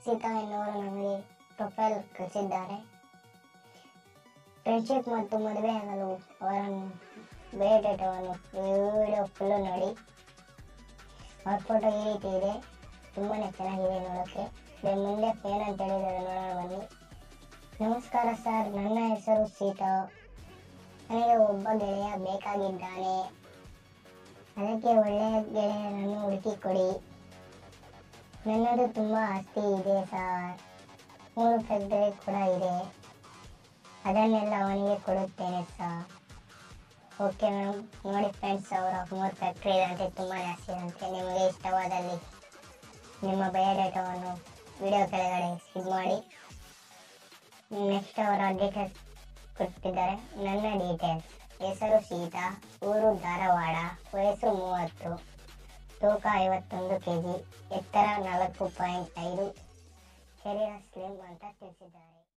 ಸೀತಾ ಎನ್ನುವರು ನಮಗೆ ಪ್ರೊಫೈಲ್ ಕಳಿಸಿದ್ದಾರೆ ಫ್ರೆಂಡ್ಶಿಪ್ ಮತ್ತು ಮದುವೆ ಆಗಲು ಅವರನ್ನು ಬಯೋಡೇಟಾವನ್ನು ವಿಡಿಯೋ ಫುಲ್ಲು ನೋಡಿ ಅವ್ರ ಫೋಟೋ ಈ ರೀತಿ ಇದೆ ತುಂಬಾನೇ ಚೆನ್ನಾಗಿದೆ ನೋಡೋಕ್ಕೆ ಇದ್ರ ಮುಂದೆ ಫೇನ್ ಅಂತ ಹೇಳಿದ್ದಾರೆ ನೋಡೋಣ ಬನ್ನಿ ನಮಸ್ಕಾರ ಸರ್ ನನ್ನ ಹೆಸರು ಸೀತಾ ನನಗೆ ಒಬ್ಬ ಗೆಳೆಯ ಬೇಕಾಗಿದ್ದಾನೆ ಅದಕ್ಕೆ ಒಳ್ಳೆಯ ಗೆಳೆಯನನ್ನು ಹುಡುಕಿ ಕೊಡಿ ನನ್ನದು ತುಂಬ ಆಸ್ತಿ ಇದೆ ಸರ್ ಮೂರು ಫ್ಯಾಕ್ಟರಿ ಕೂಡ ಇದೆ ಅದನ್ನೆಲ್ಲ ಅವನಿಗೆ ಕೊಡುತ್ತೇನೆ ಸರ್ ಓಕೆ ಮೇಡಮ್ ನೋಡಿ ಫ್ರೆಂಡ್ಸ್ ಅವರ ಮೂರು ಫ್ಯಾಕ್ಟ್ರಿ ಇದಂತೆ ತುಂಬಾ ಆಸ್ತಿ ಇದಂತೆ ನಿಮಗೆ ಇಷ್ಟವಾದಲ್ಲಿ ನಿಮ್ಮ ಬಯೋಡೇಟಾವನ್ನು ವಿಡಿಯೋ ಕೆಳಗಡೆ ಇದು ಮಾಡಿ ನೆಕ್ಸ್ಟ್ ಅವರ ಡೀಟೇಲ್ಸ್ ಕೊಟ್ಟಿದ್ದಾರೆ ನನ್ನ ಡೀಟೇಲ್ಸ್ ಹೆಸರು ಸೀತಾ ಊರು ಧಾರವಾಡ ವಯಸ್ಸು ಮೂವತ್ತು ತೂಕ ಐವತ್ತೊಂದು ಕೆ ಜಿ ಎತ್ತರ ನಾಲ್ಕು ಪಾಯಿಂಟ್ ಐದು ಶರೀರ ಸ್ಲಿಮ್ ಅಂತ ತಿಳಿಸಿದ್ದಾರೆ